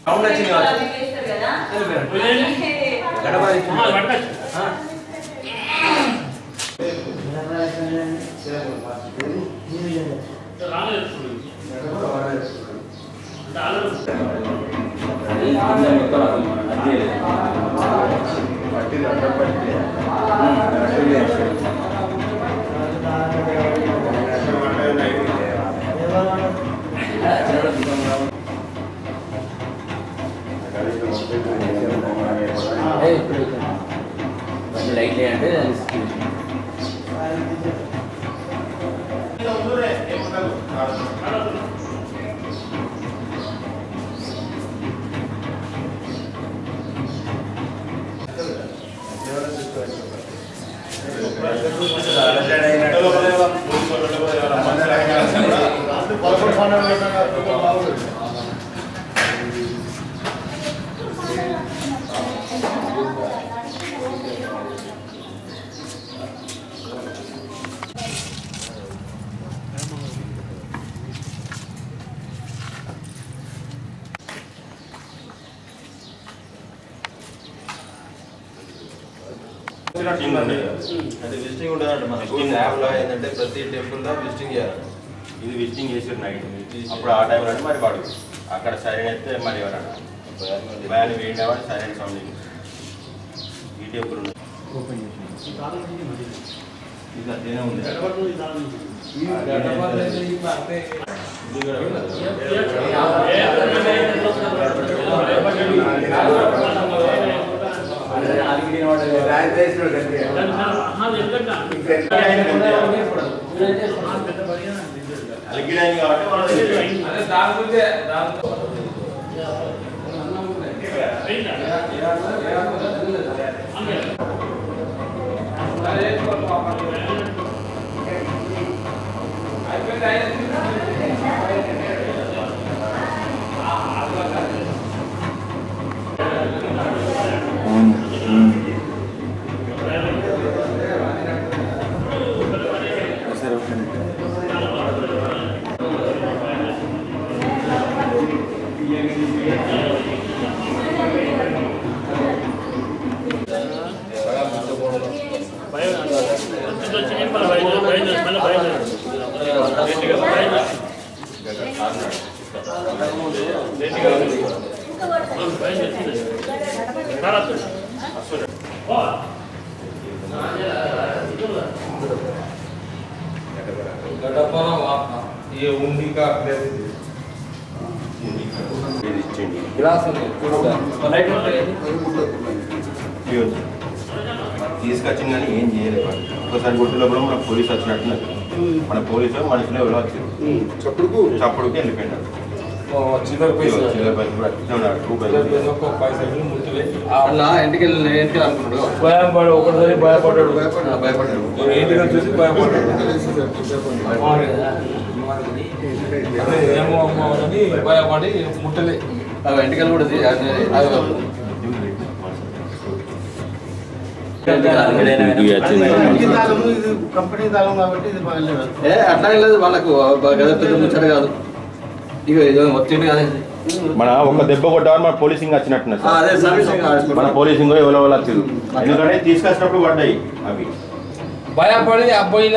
అవును వచ్చింది కావచ్చు. చేస్తారు కదా గడప లైట్ అంటే విజిటింగ్ ఉండేది అంటే విజిటింగ్ ఉండదంట మనకు యాప్లో ఏంటంటే ప్రతి టెంపుల్లో విజిటింగ్ చేయాలి ఇది విజిటింగ్ చేసారు నైట్ అప్పుడు ఆ టైంలో అంటే మరి వాడు అక్కడ సైరన్ అయితే మరి ఎవరన్నా భయాన్ని వేయడం సైరన్ సౌండ్ ఈ టెంపుల్ ఉంది ఇది అదేనే ఉంది ఇది కూడా అలిగిడాయి కాబట్టి వాళ్ళు ये उन्हीं का ఇది ఇచ్చేయండి గ్లాస్ ఉంది లైట్ ఉంటాయి ప్యూర్ తీసుకొచ్చింది కానీ ఏం చేయలేదు వాడు. ఒకసారి గుర్తులో కూడా మన పోలీసు వచ్చినట్టున్నారు మన పోలీసు మనుషులు ఎవరో వచ్చారు చప్పుడుకు చప్పుడుకి వెళ్ళిపోయినారు చిల్లర పైసలు చిల్లర పైసలు కూడా అట్లనే ఉన్నాడు. రూపాయలు చిల్లర పైసలు ఒక్క పైసలు ముట్టలే అలా ఇంటికి వెళ్ళి ఇంటికి అనుకున్నాడు భయపడు ఒకటిసారి భయపడ్డాడు భయపడ్డాడు నేను ఇంటికి చూసి భయపడ్డాడు అదే ఏమో అమ్మో అని భయపడి ముట్టలే అవి ఇంటికి కూడా తీ- అది- అది కంపెనీ తాళం కాబట్టి ఇది బాగలేదు ఏ అట్లా ఏం లేదు వాళ్ళకు గద పెద్ద ముచ్చట కాదు ఇక ఇది వచ్చింది కదా మన ఒక దెబ్బ కొట్టామని మన పోలీసింగ్ వచ్చినట్టున్నారు ఆ, అదే సర్వీసింగ్ మన హాస్పిటల్. పోలీసింగ్ ఎవరో వాళ్ళు వచ్చారు ఎందుకంటే తీసుకొచ్చినప్పుడు పడ్డాయి అవి భయపడి అబ్బాయిల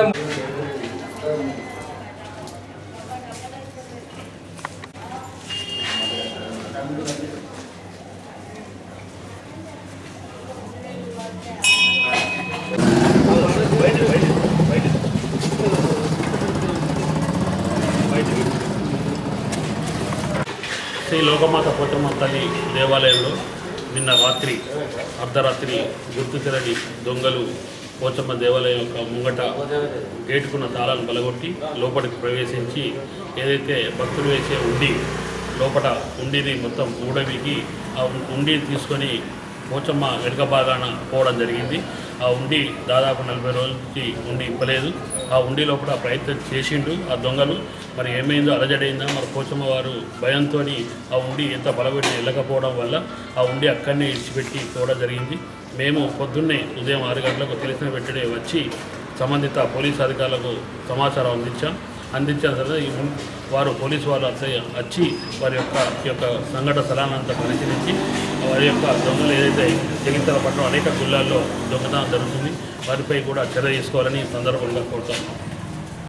శ్రీ లోకమాత పోచమ్మ తల్లి దేవాలయంలో నిన్న రాత్రి అర్ధరాత్రి గుర్తు తెరని దొంగలు పోచమ్మ దేవాలయం యొక్క ముంగట గేటుకున్న తాళాలను బలగొట్టి లోపలికి ప్రవేశించి ఏదైతే భక్తులు వేసే ఉండి లోపల ఉండిని మొత్తం ఊడవికి ఆ ఉండిని తీసుకొని పోచమ్మ వెనుక భాగాన పోవడం జరిగింది ఆ ఉండి దాదాపు నలభై రోజులకి ఉండి ఇవ్వలేదు ఆ ఉండి లోపల ప్రయత్నం చేసిండు ఆ దొంగలు మరి ఏమైందో అలజడైందా మరి పోచమ్మ వారు భయంతో ఆ ఉండి ఎంత బలపెట్టి వెళ్ళకపోవడం వల్ల ఆ ఉండి అక్కడనే ఇచ్చిపెట్టి పోవడం జరిగింది మేము పొద్దున్నే ఉదయం ఆరు గంటలకు తెలిసిన వెంటనే వచ్చి సంబంధిత పోలీసు అధికారులకు సమాచారం అందించాం అందించిన తర్వాత ఈ ముం- వారు పోలీసు వారు వచ్చి వచ్చి వారి యొక్క ఈ యొక్క సంఘటన స్థలాన్నంతా పరిశీలించి వారి యొక్క దొంగలు ఏదైతే జగిత్యాల పట్టణం అనేక జిల్లాల్లో దొంగతనం జరుగుతుంది వారిపై కూడా చర్య తీసుకోవాలని ఈ సందర్భంగా కోరుతాను